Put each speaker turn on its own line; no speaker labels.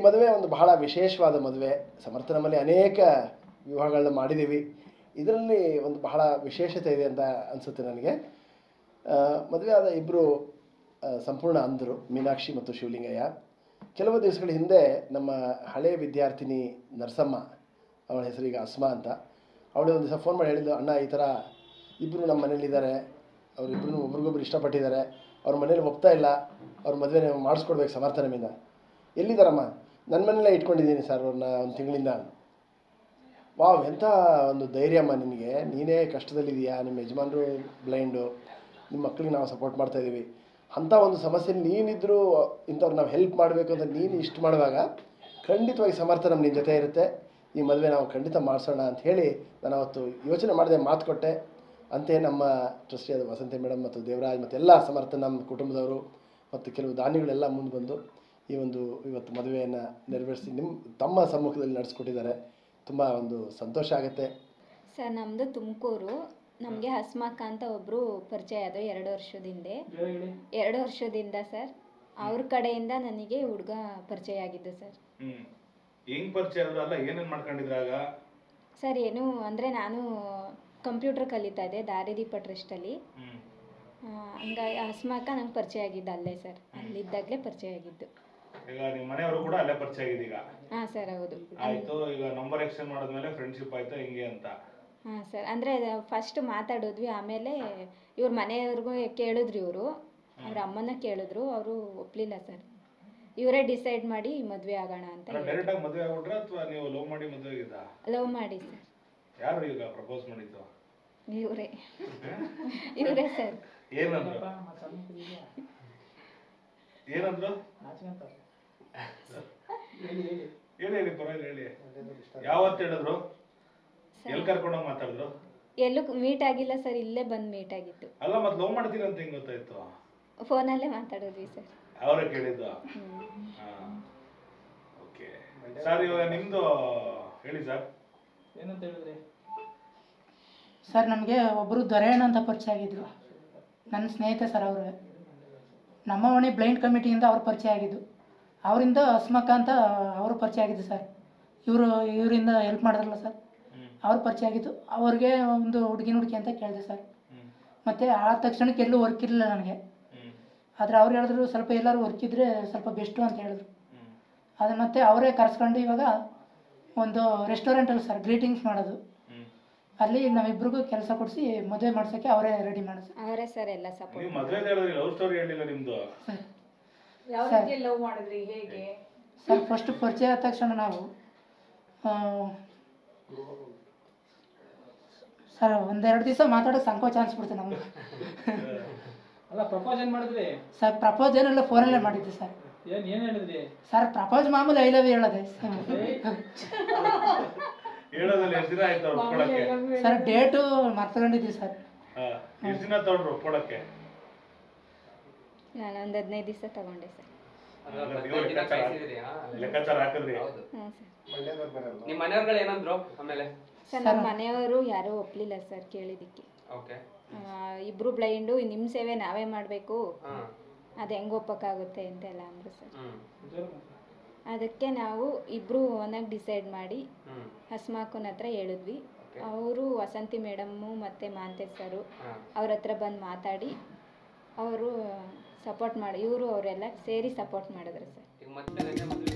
ಮದುವೆ ಒಂದು ಬಹಳ ವಿಶೇಷವಾದ ಮದುವೆ ಸಮರ್ಥ ನಮ್ಮಲ್ಲಿ ಅನೇಕ ವಿವಾಹಗಳನ್ನ ಮಾಡಿದ್ದೀವಿ ಇದರಲ್ಲಿ ಒಂದು ಬಹಳ ವಿಶೇಷತೆ ಇದೆ ಅಂತ ಅನಿಸುತ್ತೆ ನನಗೆ ಆ, ಮದುವೆ ಆದ ಇಬ್ಬರು ಸಂಪೂರ್ಣ ಅಂಧರು ಮೀನಾಕ್ಷಿ ಮತ್ತು ಶಿವಲಿಂಗಯ್ಯ ಕೆಲವು ದಿವಸಗಳ ಹಿಂದೆ ನಮ್ಮ ಹಳೆಯ ವಿದ್ಯಾರ್ಥಿನಿ ನರಸಮ್ಮ ಅವಳ ಹೆಸರೀಗ ಅಸ್ಮಾ ಅಂತ ಅವಳು ಒಂದು ದಿವಸ ಫೋನ್ ಮಾಡಿ ಹೇಳಿದ್ದು ಅಣ್ಣ ಈ ಥರ ಇಬ್ಬರು ನಮ್ಮ ಮನೇಲಿದ್ದಾರೆ ಅವರಿಬ್ಬರು ಒಬ್ರಿಗೊಬ್ರು ಇಷ್ಟಪಟ್ಟಿದ್ದಾರೆ ಅವ್ರ ಮನೇಲಿ ಒಪ್ತಾ ಇಲ್ಲ ಅವ್ರ ಮದುವೆ ನೀವು ಮಾಡಿಸ್ಕೊಡ್ಬೇಕು ಸಮರ್ಥ ನಮ್ಮಿಂದ ಎಲ್ಲಿದ್ದಾರಮ್ಮ ನನ್ನ ಮನೇಲೇ ಇಟ್ಕೊಂಡಿದ್ದೀನಿ ಸರ್ ಅವ್ರನ್ನ ಒಂದು ತಿಂಗಳಿಂದ ವಾವ್ ಎಂಥ ಒಂದು ಧೈರ್ಯಮ್ಮ ನಿನಗೆ ನೀನೇ ಕಷ್ಟದಲ್ಲಿದೆಯಾ ನಿಮ್ಮ ಯಜಮಾನರು ಬ್ಲೈಂಡು ನಿಮ್ಮ ಮಕ್ಕಳಿಗೆ ನಾವು ಸಪೋರ್ಟ್ ಮಾಡ್ತಾ ಇದ್ದೀವಿ ಅಂಥ ಒಂದು ಸಮಸ್ಯೆ ನೀನಿದ್ದರೂ ಇಂಥವ್ರು ನಾವು ಹೆಲ್ಪ್ ಮಾಡಬೇಕು ಅಂತ ನೀನು ಇಷ್ಟು ಮಾಡುವಾಗ ಖಂಡಿತವಾಗಿ ಸಮರ್ಥ ನಮ್ಮ ನಿನ್ನ ಜೊತೆ ಇರುತ್ತೆ ಈ ಮದುವೆ ನಾವು ಖಂಡಿತ ಮಾಡಿಸೋಣ ಅಂತ ಹೇಳಿ ನಾನು ಅವತ್ತು ಯೋಚನೆ ಮಾಡಿದೆ ಮಾತು ಕೊಟ್ಟೆ ಅಂತೆ ನಮ್ಮ ಟ್ರಸ್ಟಿಯಾದ ವಸಂತಿ ಮೇಡಮ್ ಮತ್ತು ದೇವರಾಜ್ ಮತ್ತು ಎಲ್ಲ ಸಮರ್ಥ ನಮ್ಮ ಕುಟುಂಬದವರು ಮತ್ತು ಕೆಲವು ದಾನಿಗಳೆಲ್ಲ ಮುಂದೆ ಬಂದು ಈ ಒಂದು ಇವತ್ತು ಮದುವೆಯನ್ನು ನೆರವೇರಿಸಿ ನಿಮ್ಮ ತಮ್ಮ ಸಮ್ಮುಖದಲ್ಲಿ ನಡೆಸ್ಕೊಟ್ಟಿದ್ದಾರೆ ತುಂಬ ಒಂದು ಸಂತೋಷ ಆಗುತ್ತೆ
ಸರ್ ನಮ್ಮದು ತುಮಕೂರು ನಮಗೆ ಹಸ್ಮಕ್ಕ ಅಂತ ಒಬ್ಬರು ಪರಿಚಯ ಆದರು ಎರಡು ವರ್ಷದಿಂದ ಎರಡು ವರ್ಷದಿಂದ ಸರ್ ಅವ್ರ ಕಡೆಯಿಂದ ನನಗೆ ಹುಡುಗ ಪರಿಚಯ ಆಗಿದ್ದು ಸರ್
ಹ್ಮ್ ಹೆಂಗ್ ಪರಿಚಯ ಆದ್ರು ಅಲ್ಲ ಏನೇನ್ ಮಾಡ್ಕೊಂಡಿದ್ರಾಗ
ಸರ್ ಏನು ಅಂದರೆ ನಾನು ಕಂಪ್ಯೂಟರ್ ಕಲಿತಾ ಇದ್ದೆ ದಾರಿದೀಪ ಟ್ರಸ್ಟಲ್ಲಿ
ಹ್ಮ್
ಹಂಗಾಗಿ ಹಸ್ಮಕ್ಕ ನಂಗೆ ಪರಿಚಯ ಆಗಿದ್ದು ಅಲ್ಲೇ ಸರ್ ಅಲ್ಲಿದ್ದಾಗಲೇ ಪರಿಚಯ ಆಗಿದ್ದು
ಈಗ ನಿಮ್ ಮನೆಯವರು ಕೂಡ ಅಲ್ಲೇ ಪರಿಚಯ ಆಗಿದ್ದು ಈಗ
ಹಾಂ ಸರ್ ಹೌದು
ಆಯ್ತು ಈಗ ನಂಬರ್ ಎಕ್ಸ್ಚೇಂಜ್ ಮಾಡಿದ್ಮೇಲೆ ಫ್ರೆಂಡ್ಶಿಪ್ ಆಯ್ತಾ ಹಿಂಗೆ ಅಂತ
ಹಾಂ ಸರ್ ಅಂದರೆ ಫಸ್ಟ್ ಮಾತಾಡಿದ್ವಿ ಆಮೇಲೆ ಇವ್ರ ಮನೆಯವ್ರಿಗೂ ಕೇಳಿದ್ರು ಇವರು ಅವ್ರ ಅಮ್ಮನ ಕೇಳಿದ್ರು ಅವರು ಒಪ್ಪಲಿಲ್ಲ ಸರ್ ಇವರೇ ಡಿಸೈಡ್ ಮಾಡಿ ಮದುವೆ ಆಗೋಣ ಅಂತ
ಡೈರೆಕ್ಟ್ ಆಗಿ ಮದುವೆ ಆಗ್ಬಿಟ್ರ ಅಥವಾ ನೀವು ಲವ್ ಮಾಡಿ ಮದುವೆ ಆಗಿದ್ದ
ಲವ್ ಮಾಡಿ ಸರ್
ಯಾರು ಈಗ ಪ್ರಪೋಸ್ ಮಾಡಿದ್ದು
ಇವರೇ ಇವರೇ ಸರ್
ಏನಂದ್ರು ಏನಂದ್ರು ಹೇಳಿ ಹೇಳಿ ಪರವಾಗಿಲ್ಲ ಹೇಳಿ ಯಾವತ್ತು ಹೇಳಿದ್ರು ಎಲ್ಲಿ ಕರ್ಕೊಂಡೋಗಿ ಮಾತಾಡಿದ್ರು
ಎಲ್ಲೂ ಮೀಟ್ ಆಗಿಲ್ಲ ಸರ್ ಇಲ್ಲೇ ಬಂದು ಮೀಟ್ ಆಗಿತ್ತು
ಅಲ್ಲ ಮತ್ತೆ ಲವ್ ಮಾಡ್ತೀರ ಅಂತ ಹೆಂಗ್ ಗೊತ್ತಾಯ್ತು
ಫೋನಲ್ಲೇ ಮಾತಾಡಿದ್ವಿ ಸರ್
ಅವರೇ ಕೇಳಿದ್ದು ಓಕೆ ಸರ್ ಇವಾಗ ನಿಮ್ದು ಹೇಳಿ ಸರ್
ಏನಂತ ಹೇಳಿದ್ರಿ
ಸರ್ ನಮಗೆ ಒಬ್ಬರು ದೊರೆಯಣ್ಣ ಅಂತ ಪರಿಚಯ ಆಗಿದ್ರು ನನ್ನ ಸ್ನೇಹಿತ ಸರ್ ಅವರು ನಮ್ಮ ಮನೆ ಬ್ಲೈಂಡ್ ಕಮಿಟಿಯಿಂದ ಅವ್ರು ಪರಿಚಯ ಆಗಿದ್ದು ಅವರಿಂದ ಅಸ್ಮಕ್ಕ ಅಂತ ಅವರು ಪರಿಚಯ ಆಗಿದ್ದು ಸರ್ ಇವರು ಇವರಿಂದ ಹೆಲ್ಪ್ ಮಾಡಿದ್ರಲ್ಲ ಸರ್ ಅವ್ರು ಪರಿಚಯ ಆಗಿದ್ದು ಅವ್ರಿಗೆ ಒಂದು ಹುಡುಗಿನ ಹುಡುಗಿ ಅಂತ ಕೇಳಿದೆ ಸರ್
ಹ್ಮ್
ಮತ್ತು ಆ ತಕ್ಷಣಕ್ಕೆ ಎಲ್ಲೂ ವರ್ಕ್ ಇರಲಿಲ್ಲ ನನಗೆ
ಹ್ಮ್
ಆದರೆ ಅವ್ರು ಹೇಳಿದ್ರು ಸ್ವಲ್ಪ ಎಲ್ಲರೂ ವರ್ಕ್ ಇದ್ದರೆ ಸ್ವಲ್ಪ ಬೆಸ್ಟು ಅಂತ ಹೇಳಿದ್ರು
ಹ್ಮ್
ಅದು ಮತ್ತೆ ಅವರೇ ಕರೆಸ್ಕೊಂಡು ಇವಾಗ ಒಂದು ರೆಸ್ಟೋರೆಂಟಲ್ಲಿ ಸರ್ ಗ್ರೀಟಿಂಗ್ಸ್ ಮಾಡೋದು
ಹ್ಮ್
ಅಲ್ಲಿ ನಾವಿಬ್ರಿಗೂ ಕೆಲಸ ಕೊಡಿಸಿ ಮದುವೆ ಮಾಡ್ಸೋಕ್ಕೆ ಅವರೇ ರೆಡಿ ಮಾಡಿದ್ರು
ಅವರೇ ಸರ್ ಎಲ್ಲ ಸಪೋರ್ಟ್
ನೀವು ಮದ್ವೆ ಹೇಳಿದ್ರಿ ಲವ್ ಸ್ಟೋರಿ ಹೇಳಿಲ್ಲ ನಿಮ್ದು
ಯಾವ ರೀತಿ ಲವ್ ಮಾಡಿದ್ರಿ ಹೇಗೆ
ಸರ್ ಫಸ್ಟ್ ಪರಿಚಯ ಆದ ತಕ್ಷಣ ನಾವು ಆ, ಸರ್ ಒಂದೆರಡು ದಿವಸ ಮಾತಾಡೋಕೆ ಸಂಕೋಚ ಅನ್ಸ್ಬಿಡ್ತು ನಮ್ಗೆ
ಅಲ್ಲ ಪ್ರಪೋಸ್ ಏನ್ ಮಾಡಿದ್ರಿ
ಸರ್ ಪ್ರಪೋಸ್ ಏನೆಲ್ಲ ಫೋನಲ್ಲೇ ಮಾಡಿದ್ದೆ ಸರ್
ಏನ್ ಏನ್ ಹೇಳಿದ್ರಿ
ಸರ್ ಪ್ರಪೋಸ್ ಮಾಮೂಲಿ ಐ ಲವ್ ಹೇಳೋದೆ
ಹೇಳೋದ್ರಲ್ಲಿ ಎಷ್ಟು ದಿನ ಆಯ್ತು ಅವ್ರು ಒಪ್ಕೊಳಕ್ಕೆ
ಸರ್ ಡೇಟು ಮರ್ತ್ಕೊಂಡಿದ್ವಿ ಸರ್
ಹಾ ಎಷ್ಟು ದಿನ ತಗೊಂಡ್ರು ಒಪ್ಕೊಳಕ್ಕೆ
ನಾನು ಒಂದು ಹದಿನೈದು ದಿವಸ ತಗೊಂಡೆ ಸರ್
ನೀವು ಲೆಕ್ಕಾಚಾರ ಲೆಕ್ಕಾಚಾರ ಹಾಕಿದ್ರಿ
ಹ್ಞೂ ಸರ್
ನಿಮ್ಮ ಮನೆಯವ್ರುಗಳು ಏನಂದ್ರು ಆಮೇಲೆ
ಸರ್ ನಮ್ಮ ಮನೆಯವರು ಯಾರೂ ಒಪ್ಪಲಿಲ್ಲ ಸರ್ ಕೇಳಿದ್ದಕ್ಕೆ
ಓಕೆ
ಇಬ್ಬರು ಬ್ಲೈಂಡು ನಿಮ್ಮ ಸೇವೆ ನಾವೇ ಮಾಡಬೇಕು
ಹಾ
ಅದು ಹೆಂಗೆ ಒಪ್ಪಕ್ಕಾಗುತ್ತೆ ಅಂತೆಲ್ಲ ಅಂದರು ಸರ್
ಹ್ಮ್
ಅದಕ್ಕೆ ನಾವು ಇಬ್ಬರು ಓನಾಗಿ ಡಿಸೈಡ್ ಮಾಡಿ
ಹ್ಮ್
ಹಸ್ಮಾಕನ ಹತ್ರ ಹೇಳಿದ್ವಿ ಅವರು ವಸಂತಿ ಮೇಡಮ್ಮು ಮತ್ತು ಮಾಂತೇಶ್ ಸರು
ಹಾ
ಅವ್ರ ಹತ್ರ ಬಂದು ಮಾತಾಡಿ ಅವರು ಸಪೋರ್ಟ್ ಮಾಡಿ ಇವರು ಅವರೆಲ್ಲ ಸೇರಿ ಸಪೋರ್ಟ್ ಮಾಡಿದ್ರು ಸರ್
ಈಗ ಮತ್ತೆ ಮದುವೆ